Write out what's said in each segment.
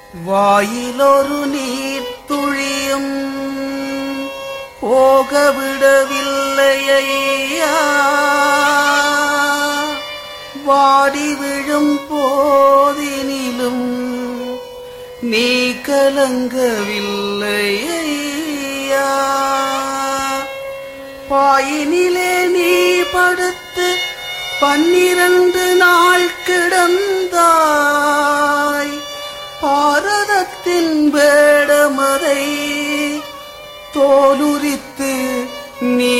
வாயிலொரு நீர் துழியும் போக விடவில்லை ஐயா வாடி விழும் போதினிலும் நீ கலங்கவில்லை ஐயா பாயினிலே நீ படுத்து பன்னிரண்டு நாள் கிடந்தாய் பாரதத்தின் வேடமதை தோலுரித்து நீ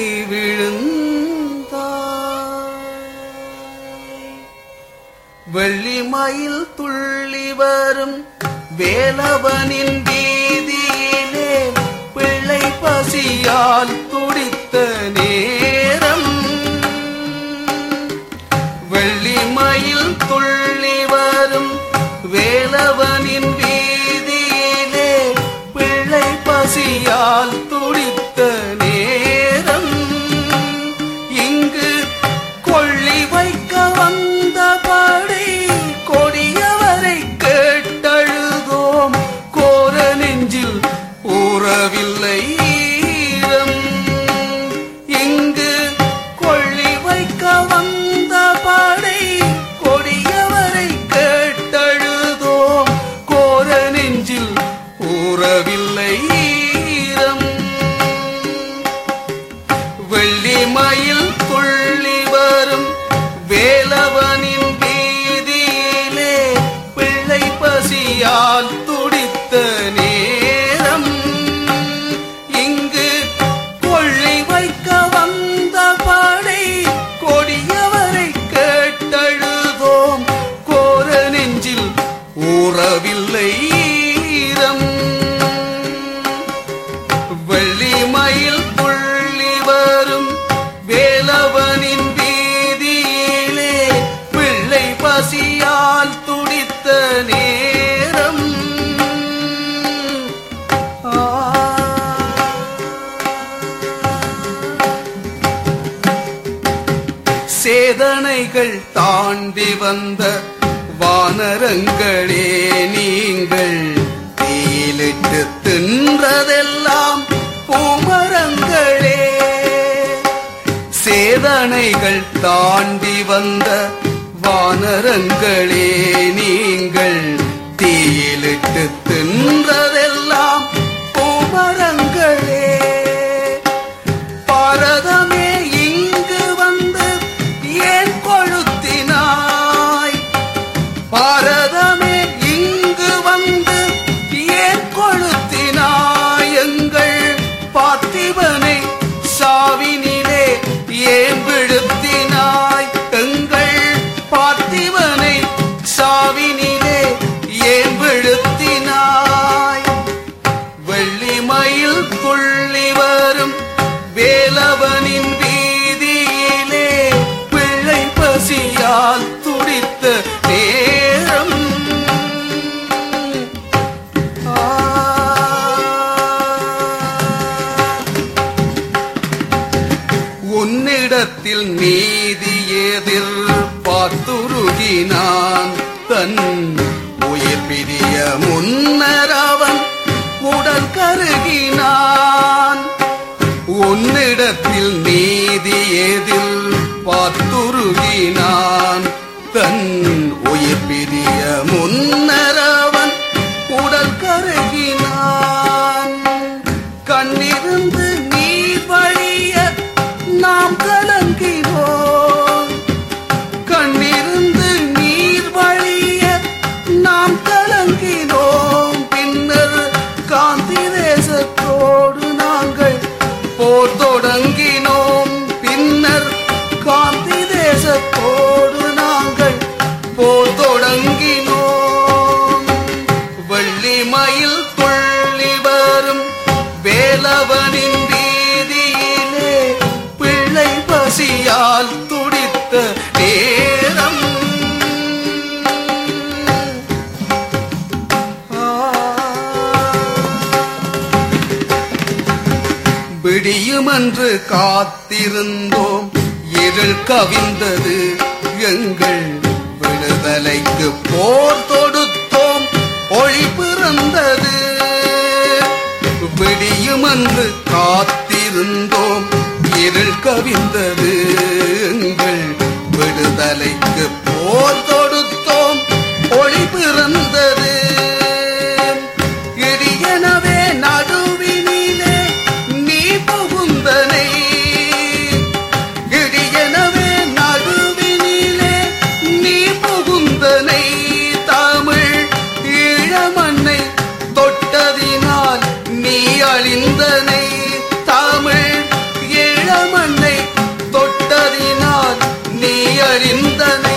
விழுந்தாய் வெள்ளிமயில் துள்ளி வரும் வேலவனின் வீதியிலே பிள்ளை பசியால் துடித்த நேரம் வெள்ளிமயில் துள்ளி வரும் வேலவனின் வீதியிலே பிள்ளை பசியால் துடித்த நேரம் இங்கு கொள்ளி வைக்க வந்தபடி கொடியவரை கேட்டழுதோம் கோர நெஞ்சில் ஊறவில்லை ஈரம் இங்கு கொள்ளி வைக்க வந்தபடி கொடியவரை கேட்டழுதோம் கோர நெஞ்சில் ஊறவில்லை ஈரம் வெள்ளிமயில் துள்ளி வரும் வேலவனின் வீதியிலே பிள்ளை பசியால் துடித்த நேரம் இங்கு கொள்ளி வைக்க வந்த படை கொடியவரை கேட்டழுதோம் கோர நெஞ்சில் ஊறவில்லை ஈரம் வெள்ளிமயில் துள்ளி வரும் வேலவனின் வீதியிலே பிள்ளை பசியால் துடித்த நேரம் ஆ. சேதனைகள் தாண்டி வந்த வானரங்களே நீங்கள் தீயிலிட்டு தின்றதெல்லாம் பூமரங்களே சேதனைகள் தாண்டி வந்த வானரங்களே நீங்கள் தீயிலிட்டு தின்றதெல்லாம் பூமரங்களே பாரதமே இங்கு வந்து ஏன் கொழுத்தினாய் பாரதமே இங்கு வந்து ஏன் கொழுத்தினாய் எங்கள் பார்த்திபனை சாவினிலே ஏன் விழுத்தினாய் எங்கள் பார்த்திபனை சாவினிலே ஏன் விழுத்தினாய் வெள்ளிமயில் துள்ளி வரும் வேலவனின் வீதியிலே பிள்ளை பசியால் துடித்த நேரம் ஆ. உன்னிடத்தில் நீதி எதிர் பார்த்துருகினான் தன் உயிர் பிரிய முன்னர் அவன் உடல் கருகினான் உன்னிடத்தில் நீதி எதில் பார்த்துருகினான் தன் உயிர் பிரிய முன்னர் அவன் உடல் கருகினான் கண்ணிருந்து நீர் வழிய நாம் கலங்கினோம் கண்ணிருந்து நீர் வழிய நாம் கலங்கினோம் பின்னர் காந்தி தேசத்தோடு நாங்கள் போர் தொடங்கினோம் பின்னர் காந்தி தேசத்தோடு நாங்கள் போர் தொடங்கினோம் வெள்ளிமயில் துள்ளி வரும் வேலவனின் வீதியிலே பிள்ளை பசியால் துடித்த நேரம் ஆ. விடியுமென்று காத்திருந்தோம் இருள் கவிந்தது எங்கள் விடுதலைக்கு போர் தொடுத்தோம் ஒளி அறிந்தனை